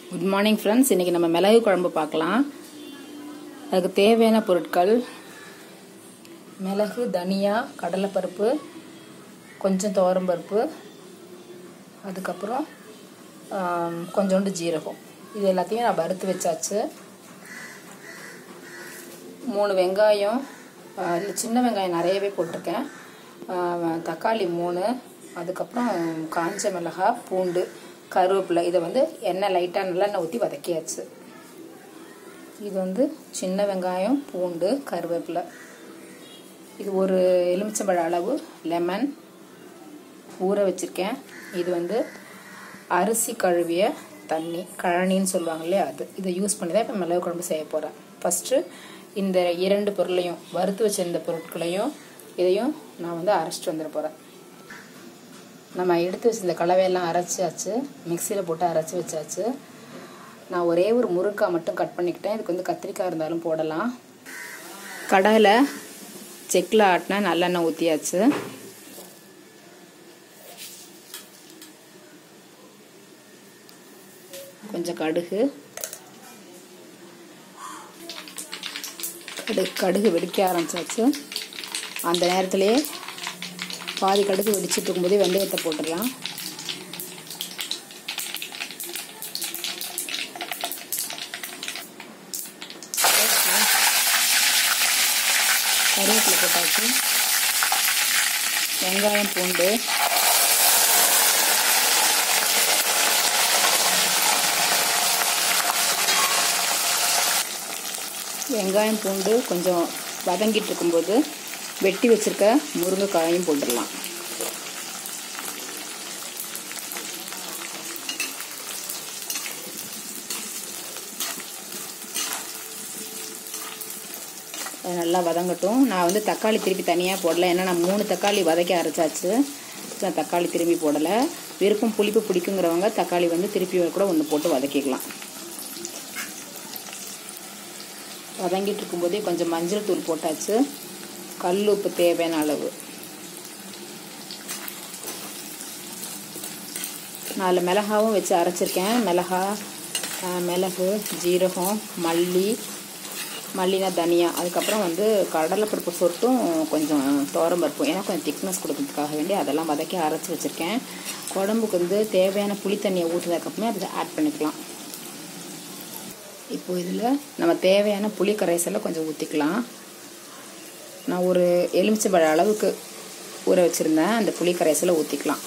good morning friends இன்றைக்கி நம்ம மிளகு குழம்பு பார்க்கலாம் அதுக்கு தேவையான பொருட்கள் மிளகு தனியா கடலைப்பருப்பு கொஞ்சம் துவரம்பருப்பு அதுக்கப்புறம் ஆம், கொஞ்சோண்டு ஜீரகம் இது எல்லாத்தையும் நான் வறுத்து வச்சாச்சு மூணு வெங்காயம் ஆ, இல்ல சின்ன வெங்காயம் நிறையவே போட்டிருக்கேன் ஆ, தக்காளி மூணு அதுக்கப்புறம் காஞ்ச மிளகாய் பூண்டு கருவேப்பிலை இதை வந்து எண்ணெய் லைட்டாக நல்லெண்ணெய் ஊற்றி வதக்கியாச்சு இது வந்து சின்ன வெங்காயம் பூண்டு கருவேப்பிலை இது ஒரு எலுமிச்சம்பழ அளவு லெமன் ஊற வச்சுருக்கேன் இது வந்து அரிசி கழுவிய தண்ணி கழனின்னு சொல்லுவாங்க இல்லையா அது இதை யூஸ் பண்ணி தான் இப்போ மிளகு குழம்பு செய்ய போகிறேன் ஃபஸ்ட்டு இந்த இரண்டு பொருளையும் வறுத்து வச்சிருந்த பொருட்களையும் இதையும் நான் வந்து அரைச்சிட்டு வந்துட போகிறேன் நம்ம எடுத்து வச்சிருந்த கலவையெல்லாம் அரைச்சாச்சு மிக்சியில் போட்டு அரைச்சி வச்சாச்சு நான் ஒரே ஒரு முருங்காய் மட்டும் கட் பண்ணிக்கிட்டேன் இதுக்கு வந்து கத்திரிக்காய் இருந்தாலும் போடலாம் கடாயில் செக்கில் ஆட்டினா நல்லெண்ணெய் ஊற்றியாச்சு கொஞ்சம் கடுகு கடுகு கடுகு வெடிக்க ஆரம்பிச்சாச்சு அந்த நேரத்திலேயே பாதி கடுகு வெடிச்சிட்டு இருக்கும்போதே வெந்தயத்தை போட்டுடலாம் கருவேப்பிலை போட்டாச்சு வெங்காயம் பூண்டு வெங்காயம் பூண்டு கொஞ்சம் வதங்கிட்டு இருக்கும்போது வெட்டி வச்சிருக்க முருங்கைக்காயும் போட்டுடலாம் அது நல்லா வதங்கட்டும் நான் வந்து தக்காளி திருப்பி தனியாக போடல ஏன்னா நான் மூணு தக்காளி வதக்கி அரைச்சாச்சு நான் தக்காளி திரும்பி போடலை விருப்பம் புளிப்பு பிடிக்குங்கிறவங்க தக்காளி வந்து திருப்பி கூட ஒன்று போட்டு வதக்கிக்கலாம் வதங்கிட்டு இருக்கும்போதே கொஞ்சம் மஞ்சள் தூள் போட்டாச்சு கல் உப்பு தேவையான அளவு நாலு மிளகாவும் வச்சு அரைச்சிருக்கேன் மிளகா ஆஹ், மிளகு ஜீரகம் மல்லி மல்லினா தனியா அதுக்கப்புறம் வந்து கடலைப்பருப்பு சொட்டும் கொஞ்சம் பருப்பும் ஏன்னா கொஞ்சம் திக்னஸ் கொடுக்கறதுக்காக வேண்டி அதெல்லாம் வதக்கி அரைச்சி வச்சுருக்கேன் குழம்புக்கு வந்து தேவையான புளி தண்ணியை ஊற்றுனதுக்கப்புறமே அதை ஆட் பண்ணிக்கலாம் இப்போ இதில் நம்ம தேவையான புளி கரைசலை கொஞ்சம் ஊற்றிக்கலாம் நான் ஒரு எலுமிச்சம்பழ அளவுக்கு ஊற வச்சுருந்தேன் அந்த புளி கரைசலை ஊற்றிக்கலாம்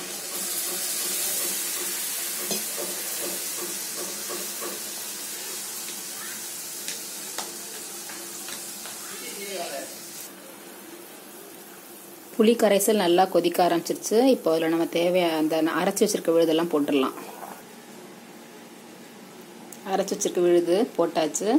புளி கரைசல் நல்லா கொதிக்க ஆரம்பிச்சிருச்சு இப்போ அதில் நம்ம தேவையான அந்த அரைச்சி வச்சிருக்க விழுதெல்லாம் போட்டுடலாம் அரைச்சி வச்சிருக்க விழுது போட்டாச்சு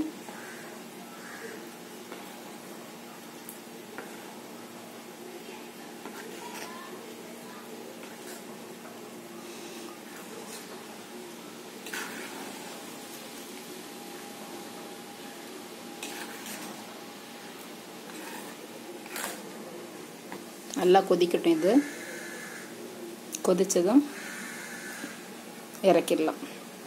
நல்லா கொதிக்கட்டும் இது கொதிச்சதும் இறக்கிடலாம்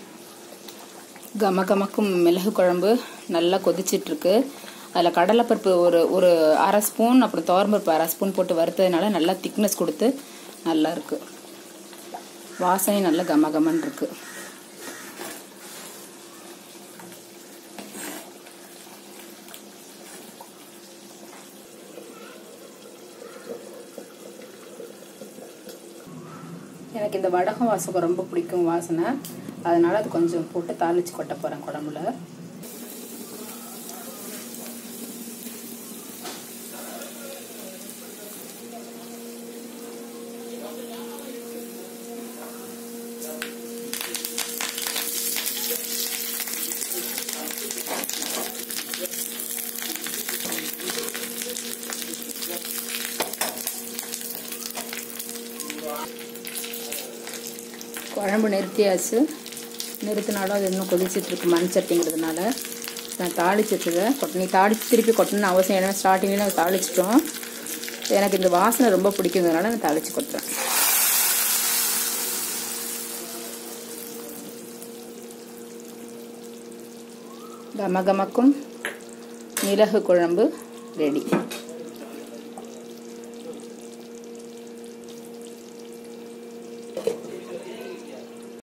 கம கமக்கும் மிளகு குழம்பு நல்லா கொதிச்சிட்ருக்கு அதில் கடலைப்பருப்பு ஒரு ஒரு அரை ஸ்பூன் அப்புறம் துவரம்பருப்பு அரை ஸ்பூன் போட்டு வறுத்ததுனால நல்லா திக்னஸ் கொடுத்து நல்லா இருக்கு வாசனை நல்லா கம கமன்னு இருக்கு எனக்கு இந்த வடகம் வாசகம் ரொம்ப பிடிக்கும் வாசனை அதனால அது கொஞ்சம் போட்டு தாளிச்சு கொட்ட போகிறேன் குழம்புல குழம்பு நிறுத்தியாச்சு நிறுத்தினாலும் அது இன்னும் கொதிச்சிட்டு இருக்கு மண் சட்டிங்கிறதுனால நான் தாளிச்சு வச்சதை கொட்ட நீ தாளிச்சு திருப்பி கொட்டணும்னு அவசியம் ஏன்னா ஸ்டார்டிங்கில் நாங்கள் தாளிச்சிட்டோம் எனக்கு இந்த வாசனை ரொம்ப பிடிக்குங்கிறதுனால நான் தாளிச்சு கொட்டுறேன் கமகமக்கும் மிளகு குழம்பு ரெடி